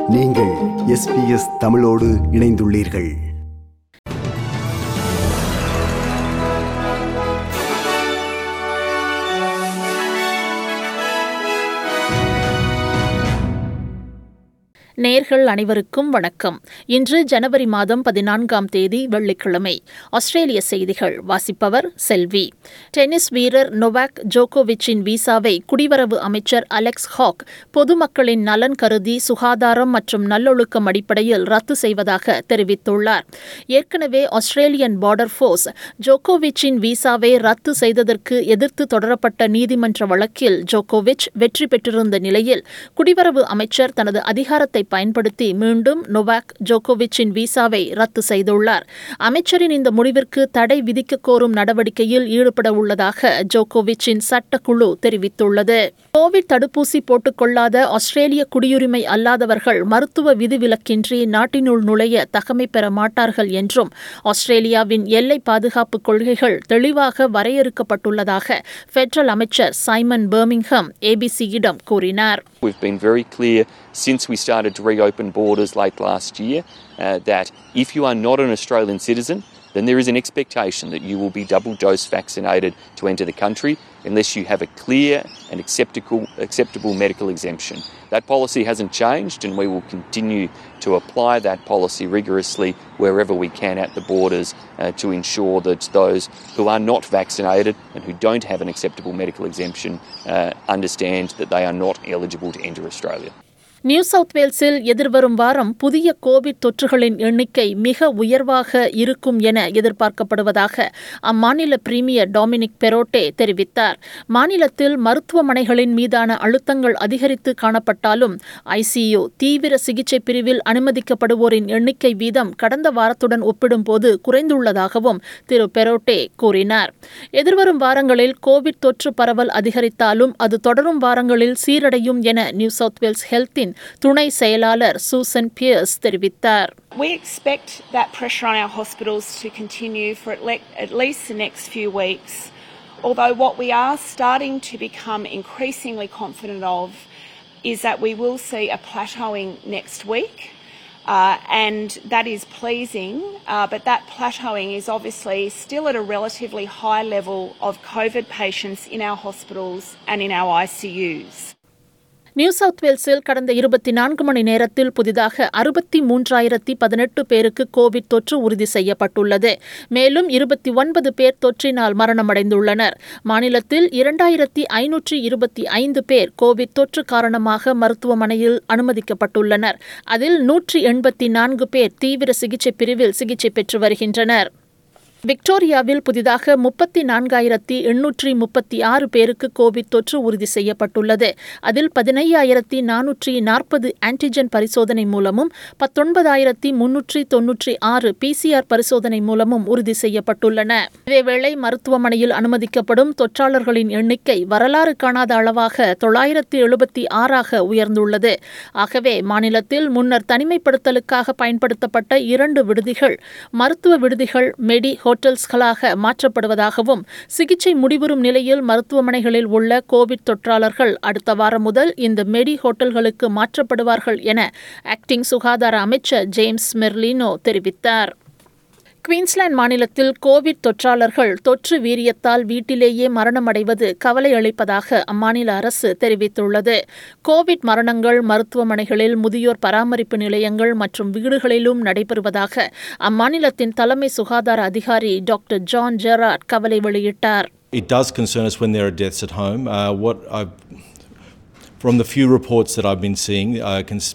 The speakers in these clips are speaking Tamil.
நீங்கள் எஸ்பிஎஸ் தமிழோடு இணைந்துள்ளீர்கள் நேர்கள் அனைவருக்கும் வணக்கம் இன்று ஜனவரி மாதம் பதினான்காம் தேதி வெள்ளிக்கிழமை ஆஸ்திரேலிய செய்திகள் வாசிப்பவர் செல்வி டென்னிஸ் வீரர் நொவாக் ஜோகோவிச்சின் விசாவை குடிவரவு அமைச்சர் அலெக்ஸ் ஹாக் பொதுமக்களின் நலன் கருதி சுகாதாரம் மற்றும் நல்லொழுக்கம் அடிப்படையில் ரத்து செய்வதாக தெரிவித்துள்ளார் ஏற்கனவே ஆஸ்திரேலியன் பார்டர் ஃபோர்ஸ் ஜோகோவிச்சின் விசாவை ரத்து செய்ததற்கு எதிர்த்து தொடரப்பட்ட நீதிமன்ற வழக்கில் ஜோகோவிச் வெற்றி பெற்றிருந்த நிலையில் குடிவரவு அமைச்சர் தனது அதிகாரத்தை பயன்படுத்தி மீண்டும் நொவாக் ஜோகோவிச்சின் விசாவை ரத்து செய்துள்ளார் அமைச்சரின் இந்த முடிவிற்கு தடை விதிக்க கோரும் நடவடிக்கையில் ஈடுபட உள்ளதாக ஜோகோவிச்சின் சட்டக்குழு தெரிவித்துள்ளது கோவிட் தடுப்பூசி போட்டுக்கொள்ளாத ஆஸ்திரேலிய குடியுரிமை அல்லாதவர்கள் மருத்துவ விதிவிலக்கின்றி நாட்டினுள் நுழைய தகமை பெற மாட்டார்கள் என்றும் ஆஸ்திரேலியாவின் எல்லை பாதுகாப்பு கொள்கைகள் தெளிவாக வரையறுக்கப்பட்டுள்ளதாக பெடரல் அமைச்சர் சைமன் பர்மிங்ஹம் ஏபிசியிடம் கூறினார் We've been very clear since we started to reopen borders late last year uh, that if you are not an Australian citizen, then there is an expectation that you will be double dose vaccinated to enter the country unless you have a clear and acceptable, acceptable medical exemption. That policy hasn't changed, and we will continue to apply that policy rigorously wherever we can at the borders uh, to ensure that those who are not vaccinated and who don't have an acceptable medical exemption uh, understand that they are not eligible to enter Australia. New south வேல்ஸில் எதிர்வரும் வாரம் புதிய கோவிட் தொற்றுகளின் எண்ணிக்கை மிக உயர்வாக இருக்கும் என எதிர்பார்க்கப்படுவதாக அம்மாநில பிரீமியர் டாமினிக் பெரோட்டே தெரிவித்தார் மாநிலத்தில் மருத்துவமனைகளின் மீதான அழுத்தங்கள் அதிகரித்து காணப்பட்டாலும் ஐசியு தீவிர சிகிச்சை பிரிவில் அனுமதிக்கப்படுவோரின் எண்ணிக்கை வீதம் கடந்த வாரத்துடன் ஒப்பிடும்போது குறைந்துள்ளதாகவும் திரு பெரோட்டே கூறினார் எதிர்வரும் வாரங்களில் கோவிட் தொற்று பரவல் அதிகரித்தாலும் அது தொடரும் வாரங்களில் சீரடையும் என நியூ சவுத் வேல்ஸ் ஹெல்த்தின் துணை செயலாளர் சூசன் பியர்ஸ் தெரிவித்தார் We expect that pressure on our hospitals to continue for at, le- at least the next few weeks. Although, what we are starting to become increasingly confident of is that we will see a plateauing next week. Uh, and that is pleasing, uh, but that plateauing is obviously still at a relatively high level of COVID patients in our hospitals and in our ICUs. New south வேல்ஸில் கடந்த இருபத்தி நான்கு மணி நேரத்தில் புதிதாக அறுபத்தி மூன்றாயிரத்தி பதினெட்டு பேருக்கு கோவிட் தொற்று உறுதி செய்யப்பட்டுள்ளது மேலும் இருபத்தி ஒன்பது பேர் தொற்றினால் மரணமடைந்துள்ளனர் மாநிலத்தில் இரண்டாயிரத்தி ஐநூற்றி இருபத்தி ஐந்து பேர் கோவிட் தொற்று காரணமாக மருத்துவமனையில் அனுமதிக்கப்பட்டுள்ளனர் அதில் நூற்றி எண்பத்தி நான்கு பேர் தீவிர சிகிச்சை பிரிவில் சிகிச்சை பெற்று வருகின்றனர் விக்டோரியாவில் புதிதாக முப்பத்தி நான்காயிரத்தி எண்ணூற்றி முப்பத்தி ஆறு பேருக்கு கோவிட் தொற்று உறுதி செய்யப்பட்டுள்ளது அதில் பதினையாயிரத்தி நானூற்றி நாற்பது ஆன்டிஜென் பரிசோதனை மூலமும் பத்தொன்பதாயிரத்தி முன்னூற்றி தொன்னூற்றி ஆறு பிசிஆர் பரிசோதனை மூலமும் உறுதி செய்யப்பட்டுள்ளன இதேவேளை மருத்துவமனையில் அனுமதிக்கப்படும் தொற்றாளர்களின் எண்ணிக்கை வரலாறு காணாத அளவாக தொள்ளாயிரத்தி எழுபத்தி ஆறாக உயர்ந்துள்ளது ஆகவே மாநிலத்தில் முன்னர் தனிமைப்படுத்தலுக்காக பயன்படுத்தப்பட்ட இரண்டு விடுதிகள் மருத்துவ விடுதிகள் மெடி ஹோட்டல்ஸ்களாக மாற்றப்படுவதாகவும் சிகிச்சை முடிவுறும் நிலையில் மருத்துவமனைகளில் உள்ள கோவிட் தொற்றாளர்கள் அடுத்த வாரம் முதல் இந்த மெடி ஹோட்டல்களுக்கு மாற்றப்படுவார்கள் என ஆக்டிங் சுகாதார அமைச்சர் ஜேம்ஸ் மெர்லினோ தெரிவித்தார் குயின்ஸ்லாந்து மாநிலத்தில் கோவிட் தொற்றாளர்கள் தொற்று வீரியத்தால் வீட்டிலேயே மரணமடைவது கவலை அளிப்பதாக அம்மாநில அரசு தெரிவித்துள்ளது கோவிட் மரணங்கள் மருத்துவமனைகளில் முதியோர் பராமரிப்பு நிலையங்கள் மற்றும் வீடுகளிலும் நடைபெறுவதாக அம்மாநிலத்தின் தலைமை சுகாதார அதிகாரி டாக்டர் ஜான் ஜெராட் கவலை வெளியிட்டார் It does concern us when there are deaths at home. Uh, what I've, from the few reports that I've been seeing, uh, cons-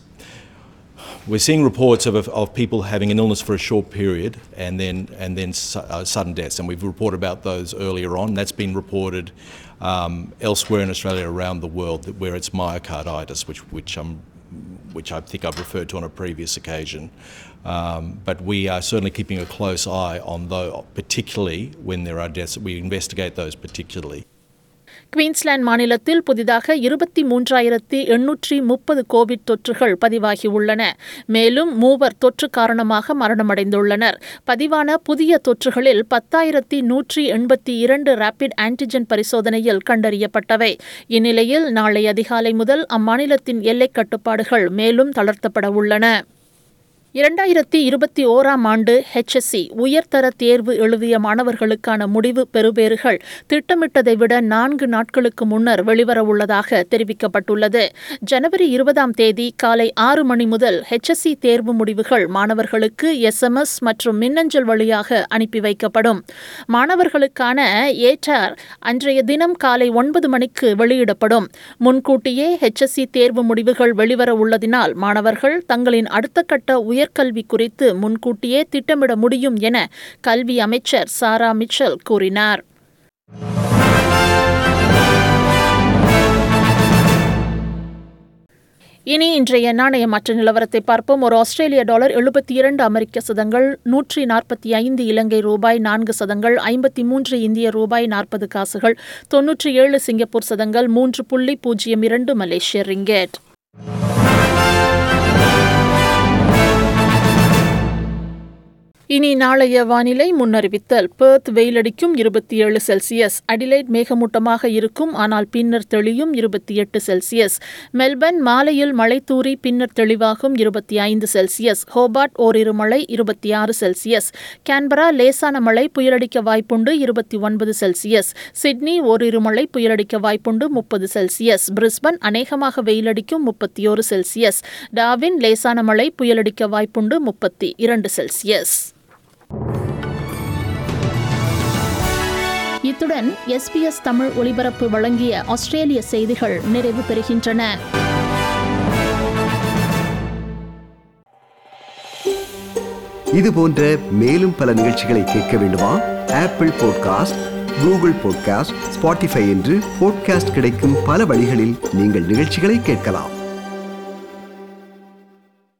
we're seeing reports of, of people having an illness for a short period and then and then su- uh, sudden deaths, and we've reported about those earlier on. That's been reported um, elsewhere in Australia around the world, that where it's myocarditis, which which um, which I think I've referred to on a previous occasion. Um, but we are certainly keeping a close eye on those, particularly when there are deaths. We investigate those particularly. Queensland மாநிலத்தில் புதிதாக இருபத்தி மூன்றாயிரத்தி எண்ணூற்றி முப்பது கோவிட் தொற்றுகள் பதிவாகியுள்ளன மேலும் மூவர் தொற்று காரணமாக மரணமடைந்துள்ளனர் பதிவான புதிய தொற்றுகளில் பத்தாயிரத்தி நூற்றி எண்பத்தி இரண்டு ரேபிட் ஆன்டிஜென் பரிசோதனையில் கண்டறியப்பட்டவை இந்நிலையில் நாளை அதிகாலை முதல் அம்மாநிலத்தின் எல்லைக் கட்டுப்பாடுகள் மேலும் தளர்த்தப்பட உள்ளன இரண்டாயிரத்தி இருபத்தி ஓராம் ஆண்டு ஹெச்எஸ்சி உயர்தர தேர்வு எழுதிய மாணவர்களுக்கான முடிவு பெறுபேறுகள் திட்டமிட்டதை விட நான்கு நாட்களுக்கு முன்னர் வெளிவரவுள்ளதாக தெரிவிக்கப்பட்டுள்ளது ஜனவரி இருபதாம் தேதி காலை ஆறு மணி முதல் ஹெச்எஸ்சி தேர்வு முடிவுகள் மாணவர்களுக்கு எஸ்எம்எஸ் மற்றும் மின்னஞ்சல் வழியாக அனுப்பி வைக்கப்படும் மாணவர்களுக்கான ஏட்டார் அன்றைய தினம் காலை ஒன்பது மணிக்கு வெளியிடப்படும் முன்கூட்டியே ஹெச்எஸ்சி தேர்வு முடிவுகள் வெளிவர உள்ளதினால் மாணவர்கள் தங்களின் அடுத்த கட்ட உயர்கல்வி குறித்து முன்கூட்டியே திட்டமிட முடியும் என கல்வி அமைச்சர் சாரா மிச்சல் கூறினார் இனி இன்றைய நாணய மற்ற நிலவரத்தை பார்ப்போம் ஒரு ஆஸ்திரேலிய டாலர் எழுபத்தி இரண்டு அமெரிக்க சதங்கள் நூற்றி நாற்பத்தி ஐந்து இலங்கை ரூபாய் நான்கு சதங்கள் ஐம்பத்தி மூன்று இந்திய ரூபாய் நாற்பது காசுகள் தொன்னூற்றி ஏழு சிங்கப்பூர் சதங்கள் மூன்று புள்ளி பூஜ்ஜியம் இரண்டு மலேசிய ரிங்கெட் இனி நாளைய வானிலை முன்னறிவித்தல் பெர்த் வெயிலடிக்கும் இருபத்தி ஏழு செல்சியஸ் அடிலைட் மேகமூட்டமாக இருக்கும் ஆனால் பின்னர் தெளியும் இருபத்தி எட்டு செல்சியஸ் மெல்பர்ன் மாலையில் மழை தூறி பின்னர் தெளிவாகும் இருபத்தி ஐந்து செல்சியஸ் ஹோபார்ட் ஓரிரு மழை இருபத்தி ஆறு செல்சியஸ் கேன்பரா லேசான மழை புயலடிக்க வாய்ப்புண்டு இருபத்தி ஒன்பது செல்சியஸ் சிட்னி ஓரிரு மழை புயலடிக்க வாய்ப்புண்டு முப்பது செல்சியஸ் பிரிஸ்பன் அநேகமாக வெயிலடிக்கும் முப்பத்தி ஒரு செல்சியஸ் டாவின் லேசான மழை புயலடிக்க வாய்ப்புண்டு முப்பத்தி இரண்டு செல்சியஸ் இத்துடன் எஸ்பிஎஸ் தமிழ் ஒலிபரப்பு வழங்கிய ஆஸ்திரேலிய செய்திகள் நிறைவு பெறுகின்றன இது போன்ற மேலும் பல நிகழ்ச்சிகளை கேட்க வேண்டுமா Apple podcast Google podcast Spotify என்று பாட்காஸ்ட் கிடைக்கும் பல வழிகளில் நீங்கள் நிகழ்ச்சிகளை கேட்கலாம்